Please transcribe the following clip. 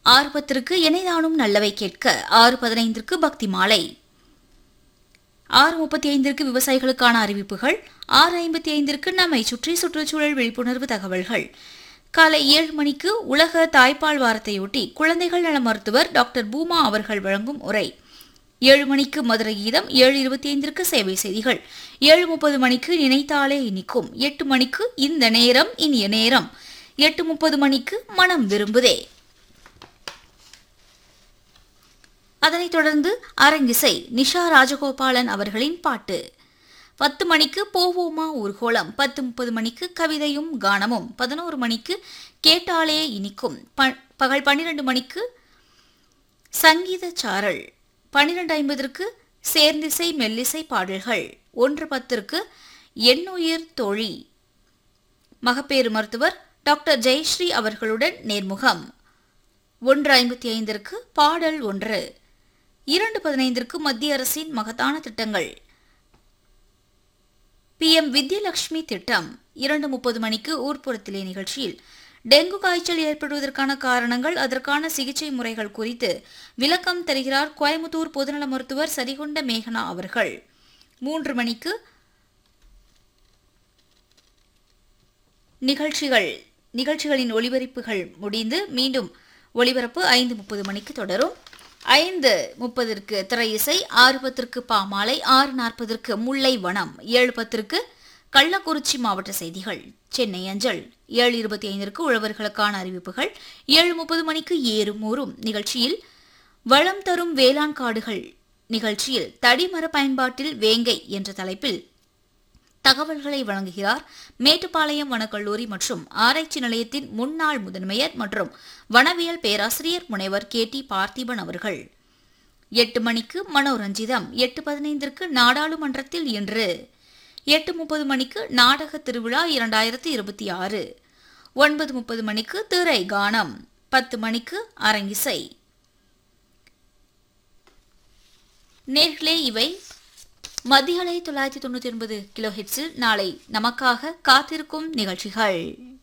ஆறு பத்திற்கு இணைதானும் நல்லவை கேட்க ஆறு பதினைந்திற்கு பக்தி மாலை ஆறு முப்பத்தி ஐந்திற்கு விவசாயிகளுக்கான அறிவிப்புகள் ஆறு ஐம்பத்தி ஐந்திற்கு நம்மை சுற்றி சுற்றுச்சூழல் விழிப்புணர்வு தகவல்கள் காலை ஏழு மணிக்கு உலக தாய்ப்பால் வாரத்தையொட்டி குழந்தைகள் நல மருத்துவர் டாக்டர் பூமா அவர்கள் வழங்கும் உரை ஏழு மணிக்கு மதுரை கீதம் ஏழு இருபத்தி ஐந்திற்கு சேவை செய்திகள் ஏழு முப்பது மணிக்கு நினைத்தாலே இனிக்கும் எட்டு மணிக்கு இந்த நேரம் இனிய நேரம் எட்டு முப்பது மணிக்கு மனம் விரும்புதே அதனைத் தொடர்ந்து அரங்கிசை நிஷா ராஜகோபாலன் அவர்களின் பாட்டு பத்து மணிக்கு போவோமா ஊர்கோலம் பத்து முப்பது மணிக்கு கவிதையும் கானமும் பதினோரு மணிக்கு கேட்டாலே இனிக்கும் ப- பகல் பன்னிரண்டு மணிக்கு சங்கீத சாரல் பன்னிரண்டு ஐம்பதற்கு சேர்ந்திசை மெல்லிசை பாடல்கள் ஒன்று பத்திற்கு எண்ணுயிர் தோழி மகப்பேறு மருத்துவர் டாக்டர் ஜெயஸ்ரீ அவர்களுடன் நேர்முகம் ஒன்று ஐம்பத்தி ஐந்திற்கு பாடல் ஒன்று இரண்டு பதினைந்திற்கு மத்திய அரசின் மகத்தான திட்டங்கள் பிஎம் வித்யலட்சுமி திட்டம் இரண்டு முப்பது மணிக்கு ஊர்ப்புறத்திலே நிகழ்ச்சியில் டெங்கு காய்ச்சல் ஏற்படுவதற்கான காரணங்கள் அதற்கான சிகிச்சை முறைகள் குறித்து விளக்கம் தருகிறார் கோயம்புத்தூர் பொதுநல மருத்துவர் சரிகொண்ட மேகனா அவர்கள் மூன்று மணிக்கு நிகழ்ச்சிகள் நிகழ்ச்சிகளின் ஒளிபரப்புகள் முடிந்து மீண்டும் ஒளிபரப்பு ஐந்து முப்பது மணிக்கு தொடரும் ஐந்து முப்பதற்கு திரை இசை ஆறு பத்திற்கு பாமாலை ஆறு நாற்பதற்கு முல்லை வனம் ஏழு பத்திற்கு கள்ளக்குறிச்சி மாவட்ட செய்திகள் சென்னை அஞ்சல் ஏழு இருபத்தி ஐந்திற்கு உழவர்களுக்கான அறிவிப்புகள் ஏழு முப்பது மணிக்கு ஏறும் ஊறும் நிகழ்ச்சியில் வளம் தரும் வேளாண் காடுகள் நிகழ்ச்சியில் தடிமர பயன்பாட்டில் வேங்கை என்ற தலைப்பில் தகவல்களை வழங்குகிறார் மேட்டுப்பாளையம் வனக்கல்லூரி மற்றும் ஆராய்ச்சி நிலையத்தின் முன்னாள் முதன்மையர் மற்றும் வனவியல் பேராசிரியர் முனைவர் கே டி பார்த்திபன் அவர்கள் எட்டு மணிக்கு மனோரஞ்சிதம் எட்டு பதினைந்திற்கு நாடாளுமன்றத்தில் இன்று எட்டு முப்பது மணிக்கு நாடக திருவிழா இரண்டாயிரத்தி இருபத்தி ஆறு ஒன்பது முப்பது மணிக்கு திரை கானம் பத்து மணிக்கு அரங்கிசை நேர்களே இவை மத்திய அலை தொள்ளாயிரத்தி தொண்ணூற்றி ஒன்பது கிலோ ஹெட்ஸில் நாளை நமக்காக காத்திருக்கும் நிகழ்ச்சிகள்